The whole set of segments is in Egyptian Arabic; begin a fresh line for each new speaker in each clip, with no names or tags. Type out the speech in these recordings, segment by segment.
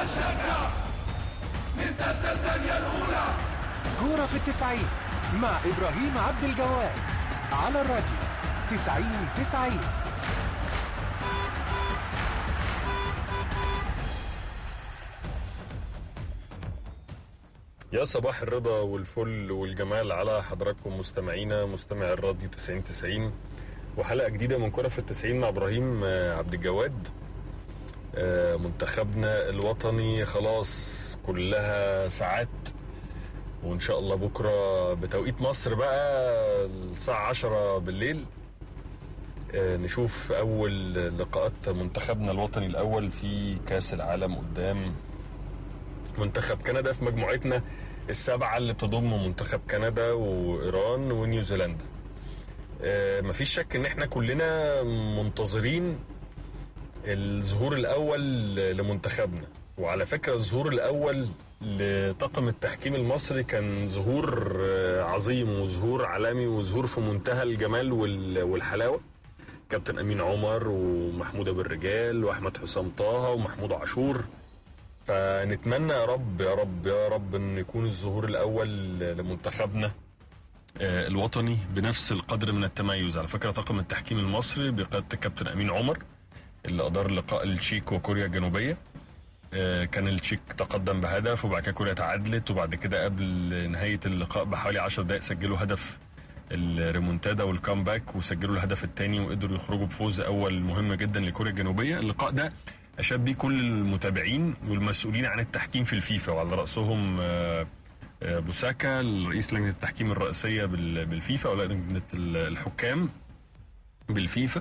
هنشجع نتقدم الدنيا الأولى
كورة في التسعين مع إبراهيم عبد الجواد على الراديو تسعين تسعين
يا صباح الرضا والفل والجمال على حضراتكم مستمعينا مستمع الراديو 90 90 وحلقة جديدة من كرة في التسعين مع إبراهيم آه، عبد الجواد آه، منتخبنا الوطني خلاص كلها ساعات وإن شاء الله بكرة بتوقيت مصر بقى الساعة 10 بالليل آه، نشوف أول لقاءات منتخبنا الوطني الأول في كأس العالم قدام منتخب كندا في مجموعتنا السبعة اللي بتضم منتخب كندا وإيران ونيوزيلندا آه، مفيش شك ان احنا كلنا منتظرين الظهور الاول لمنتخبنا وعلى فكرة الظهور الاول لطاقم التحكيم المصري كان ظهور آه، عظيم وظهور عالمي وظهور في منتهى الجمال وال- والحلاوة كابتن امين عمر ومحمود ابو الرجال واحمد حسام طه ومحمود عاشور فنتمنى يا رب يا رب يا رب ان يكون الظهور الاول لمنتخبنا آه، الوطني بنفس القدر من التميز على فكره طاقم التحكيم المصري بقياده الكابتن امين عمر اللي ادار لقاء التشيك وكوريا الجنوبيه آه، كان التشيك تقدم بهدف وبعد كده كوريا تعادلت وبعد كده قبل نهايه اللقاء بحوالي 10 دقائق سجلوا هدف الريمونتادا والكامباك وسجلوا الهدف الثاني وقدروا يخرجوا بفوز اول مهم جدا لكوريا الجنوبيه اللقاء ده اشاد بيه كل المتابعين والمسؤولين عن التحكيم في الفيفا وعلى راسهم آه، آه، بوساكا رئيس لجنه التحكيم الرئيسيه بال- بالفيفا او لجنه الحكام بالفيفا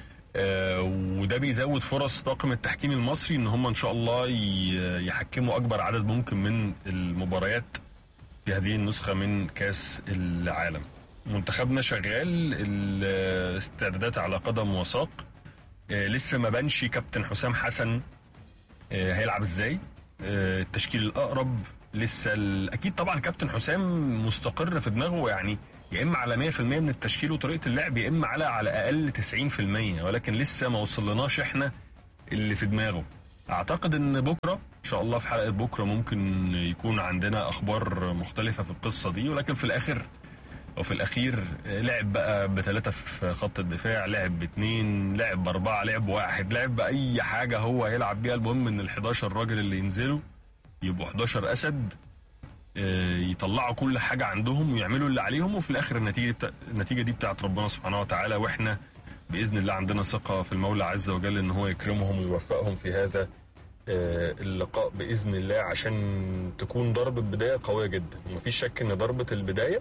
آه، وده بيزود فرص طاقم التحكيم المصري ان هم ان شاء الله ي- يحكموا اكبر عدد ممكن من المباريات في هذه النسخه من كاس العالم منتخبنا شغال الاستعدادات على قدم وساق آه، لسه ما بانش كابتن حسام حسن آه، هيلعب ازاي آه، التشكيل الاقرب لسه ال- اكيد طبعا كابتن حسام مستقر في دماغه يعني يا اما على 100% من التشكيل وطريقه اللعب يا اما على على اقل 90% ولكن لسه ما وصلناش احنا اللي في دماغه اعتقد ان بكره ان شاء الله في حلقه بكره ممكن يكون عندنا اخبار مختلفه في القصه دي ولكن في الاخر وفي الاخير لعب بقى بثلاثه في خط الدفاع لعب باثنين لعب باربعه لعب بواحد لعب باي حاجه هو هيلعب بيها المهم ان ال 11 راجل اللي ينزلوا يبقوا 11 اسد آه، يطلعوا كل حاجه عندهم ويعملوا اللي عليهم وفي الاخر النتيجه بتا... النتيجه دي بتاعت ربنا سبحانه وتعالى واحنا باذن الله عندنا ثقه في المولى عز وجل ان هو يكرمهم ويوفقهم في هذا آه، اللقاء باذن الله عشان تكون ضربه بدايه قويه جدا ومفيش شك ان ضربه البدايه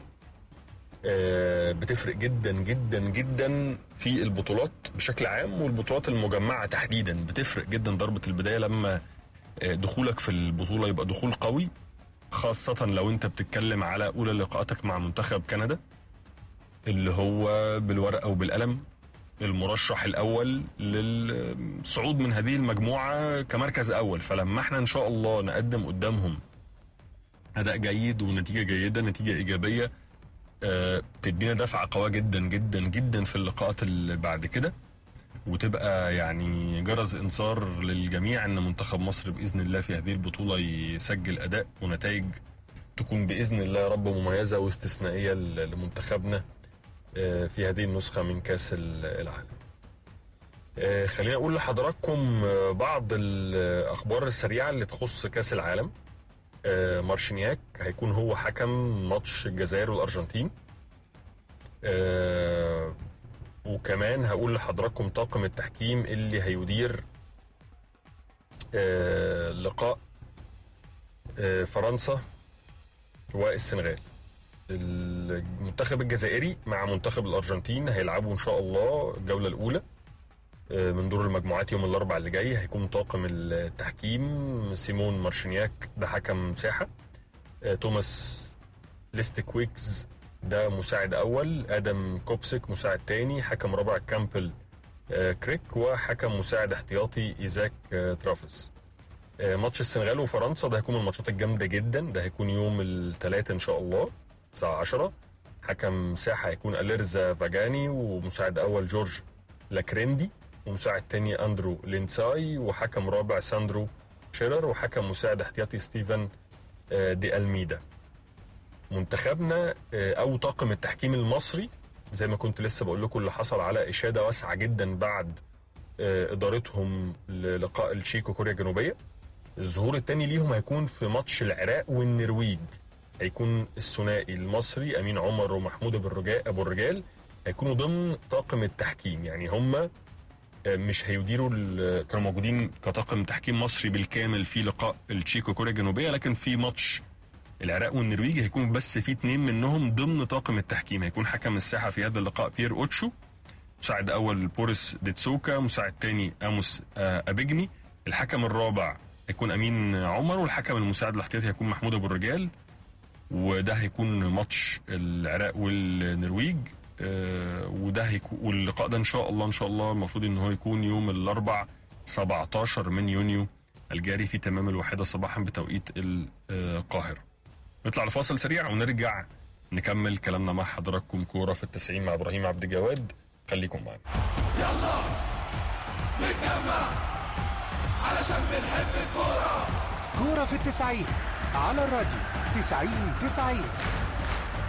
آه، بتفرق جدا جدا جدا في البطولات بشكل عام والبطولات المجمعه تحديدا بتفرق جدا ضربه البدايه لما آه، دخولك في البطوله يبقى دخول قوي خاصة لو انت بتتكلم على اولى لقاءاتك مع منتخب كندا اللي هو بالورقة وبالقلم المرشح الاول للصعود من هذه المجموعة كمركز اول فلما احنا ان شاء الله نقدم قدامهم اداء جيد ونتيجة جيدة نتيجة ايجابية آه، تدينا دفعة قوية جدا جدا جدا في اللقاءات اللي بعد كده وتبقى يعني جرس انذار للجميع ان منتخب مصر باذن الله في هذه البطوله يسجل اداء ونتائج تكون باذن الله يا رب مميزه واستثنائيه ل- لمنتخبنا آه، في هذه النسخه من كاس ال- العالم. آه، خليني اقول لحضراتكم آه، بعض الاخبار السريعه اللي تخص كاس العالم. آه، مارشينياك هيكون هو حكم ماتش الجزائر والارجنتين. آه، وكمان هقول لحضراتكم طاقم التحكيم اللي هيدير آه، لقاء آه، فرنسا والسنغال المنتخب الجزائري مع منتخب الارجنتين هيلعبوا ان شاء الله الجوله الاولى آه، من دور المجموعات يوم الاربعاء اللي جاي هيكون طاقم التحكيم سيمون مارشينياك ده حكم ساحه آه، توماس ليستكويكز ده مساعد اول ادم كوبسك مساعد تاني حكم رابع كامبل آه، كريك وحكم مساعد احتياطي ايزاك آه، ترافيس آه، ماتش السنغال وفرنسا ده هيكون من الماتشات الجامده جدا ده هيكون يوم الثلاثاء ان شاء الله الساعه 10 حكم ساحه هيكون اليرزا فاجاني ومساعد اول جورج لاكريندي ومساعد تاني اندرو لينساي وحكم رابع ساندرو شيرر وحكم مساعد احتياطي ستيفن آه، دي الميدا منتخبنا آه، او طاقم التحكيم المصري زي ما كنت لسه بقول لكم اللي حصل على اشاده واسعه جدا بعد آه، ادارتهم للقاء التشيك وكوريا الجنوبيه الظهور الثاني ليهم هيكون في ماتش العراق والنرويج هيكون الثنائي المصري امين عمر ومحمود ابو الرجال ابو الرجال هيكونوا ضمن طاقم التحكيم يعني هم مش هيديروا ال- كانوا موجودين كطاقم تحكيم مصري بالكامل في لقاء التشيك وكوريا الجنوبيه لكن في ماتش العراق والنرويج هيكون بس في اتنين منهم ضمن طاقم التحكيم هيكون حكم الساحه في هذا اللقاء بيير اوتشو مساعد اول بوريس ديتسوكا مساعد تاني اموس آه، ابيجني الحكم الرابع هيكون امين عمر والحكم المساعد الاحتياطي هيكون محمود ابو الرجال وده هيكون ماتش العراق والنرويج آه، وده هيكون واللقاء ده ان شاء الله ان شاء الله المفروض ان هو يكون يوم الاربع 17 من يونيو الجاري في تمام الواحده صباحا بتوقيت القاهره. نطلع لفاصل سريع ونرجع نكمل كلامنا مع حضراتكم كوره في التسعين مع ابراهيم عبد الجواد خليكم معانا.
يلا نتجمع علشان بنحب الكورة
كورة في التسعين على الراديو تسعين تسعين